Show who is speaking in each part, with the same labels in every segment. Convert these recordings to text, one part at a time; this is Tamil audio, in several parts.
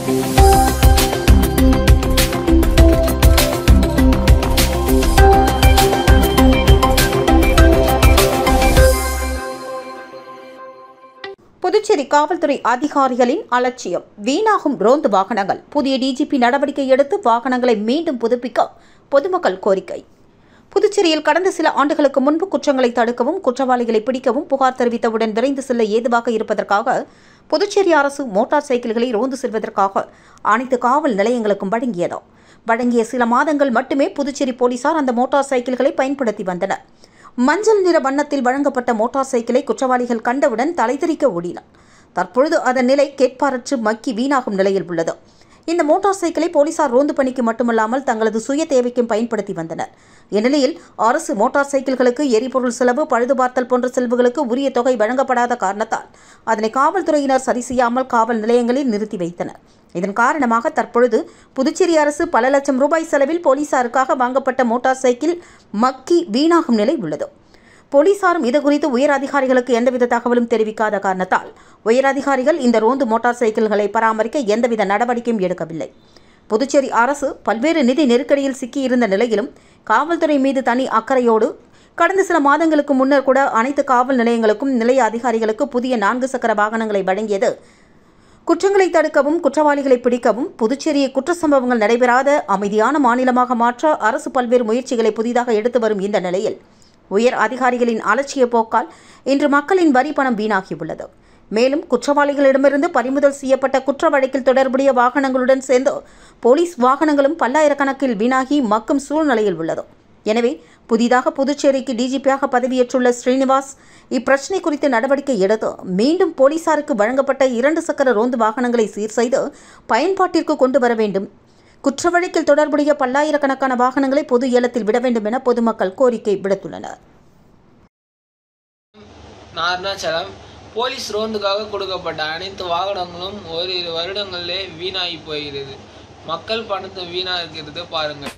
Speaker 1: புதுச்சேரி காவல்துறை அதிகாரிகளின் அலட்சியம் வீணாகும் ரோந்து வாகனங்கள் புதிய டிஜிபி நடவடிக்கை எடுத்து வாகனங்களை மீண்டும் புதுப்பிக்க பொதுமக்கள் கோரிக்கை புதுச்சேரியில் கடந்த சில ஆண்டுகளுக்கு முன்பு குற்றங்களை தடுக்கவும் குற்றவாளிகளை பிடிக்கவும் புகார் தெரிவித்தவுடன் விரைந்து செல்ல ஏதுவாக இருப்பதற்காக புதுச்சேரி அரசு மோட்டார் சைக்கிள்களை ரோந்து செல்வதற்காக அனைத்து காவல் நிலையங்களுக்கும் வழங்கியது வழங்கிய சில மாதங்கள் மட்டுமே புதுச்சேரி போலீசார் அந்த மோட்டார் சைக்கிள்களை பயன்படுத்தி வந்தனர் மஞ்சள் நிற வண்ணத்தில் வழங்கப்பட்ட மோட்டார் சைக்கிளை குற்றவாளிகள் கண்டவுடன் தலைதெறிக்க ஓடினர் தற்பொழுது அதன் நிலை கேட்பாரற்று மக்கி வீணாகும் நிலையில் உள்ளது இந்த மோட்டார் சைக்கிளை போலீசார் ரோந்து பணிக்கு மட்டுமல்லாமல் தங்களது சுய தேவைக்கும் பயன்படுத்தி வந்தனர் இந்நிலையில் அரசு மோட்டார் சைக்கிள்களுக்கு எரிபொருள் செலவு பழுதுபார்த்தல் போன்ற செலவுகளுக்கு உரிய தொகை வழங்கப்படாத காரணத்தால் அதனை காவல்துறையினர் சரி செய்யாமல் காவல் நிலையங்களில் நிறுத்தி வைத்தனர் இதன் காரணமாக தற்பொழுது புதுச்சேரி அரசு பல லட்சம் ரூபாய் செலவில் போலீசாருக்காக வாங்கப்பட்ட மோட்டார் சைக்கிள் மக்கி வீணாகும் நிலை உள்ளது போலீசாரும் இதுகுறித்து உயர் அதிகாரிகளுக்கு எந்தவித தகவலும் தெரிவிக்காத காரணத்தால் உயர் அதிகாரிகள் இந்த ரோந்து மோட்டார் சைக்கிள்களை பராமரிக்க எந்தவித நடவடிக்கையும் எடுக்கவில்லை புதுச்சேரி அரசு பல்வேறு நிதி நெருக்கடியில் சிக்கியிருந்த நிலையிலும் காவல்துறை மீது தனி அக்கறையோடு கடந்த சில மாதங்களுக்கு முன்னர் கூட அனைத்து காவல் நிலையங்களுக்கும் நிலைய அதிகாரிகளுக்கு புதிய நான்கு சக்கர வாகனங்களை வழங்கியது குற்றங்களை தடுக்கவும் குற்றவாளிகளை பிடிக்கவும் புதுச்சேரியை குற்ற சம்பவங்கள் நடைபெறாத அமைதியான மாநிலமாக மாற்ற அரசு பல்வேறு முயற்சிகளை புதிதாக எடுத்து வரும் இந்த நிலையில் உயர் அதிகாரிகளின் அலட்சிய போக்கால் இன்று மக்களின் வரி பணம் வீணாகியுள்ளது மேலும் குற்றவாளிகளிடமிருந்து பறிமுதல் செய்யப்பட்ட குற்ற வழக்கில் தொடர்புடைய வாகனங்களுடன் சேர்ந்து போலீஸ் வாகனங்களும் பல்லாயிரக்கணக்கில் வீணாகி மக்கும் சூழ்நிலையில் உள்ளது எனவே புதிதாக புதுச்சேரிக்கு டிஜிபியாக பதவியேற்றுள்ள ஸ்ரீனிவாஸ் இப்பிரச்சினை குறித்து நடவடிக்கை எடுத்து மீண்டும் போலீசாருக்கு வழங்கப்பட்ட இரண்டு சக்கர ரோந்து வாகனங்களை சீர் செய்து பயன்பாட்டிற்கு கொண்டு வர வேண்டும் குற்ற வழக்கில் தொடர்புடைய பல்லாயிரக்கணக்கான வாகனங்களை பொது ஏலத்தில் விட வேண்டும் என பொதுமக்கள் கோரிக்கை விடுத்துள்ளனர்
Speaker 2: அருணாச்சலம் போலீஸ் ரோந்துக்காக கொடுக்கப்பட்ட அனைத்து வாகனங்களும் ஓரிரு வருடங்களிலே வீணாகி போகிறது மக்கள் பணத்தை வீணாக்கிறது பாருங்கள்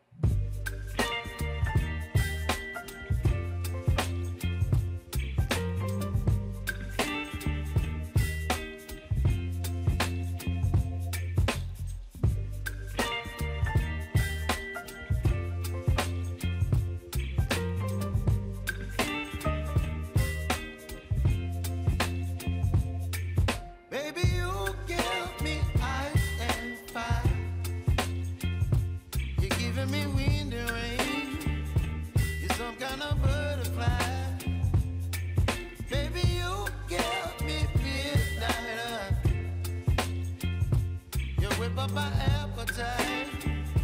Speaker 3: Baby, you give me ice and fire. You're giving me wind and rain. You're some kind of butterfly. Baby, you give me midnight. You whip up my appetite.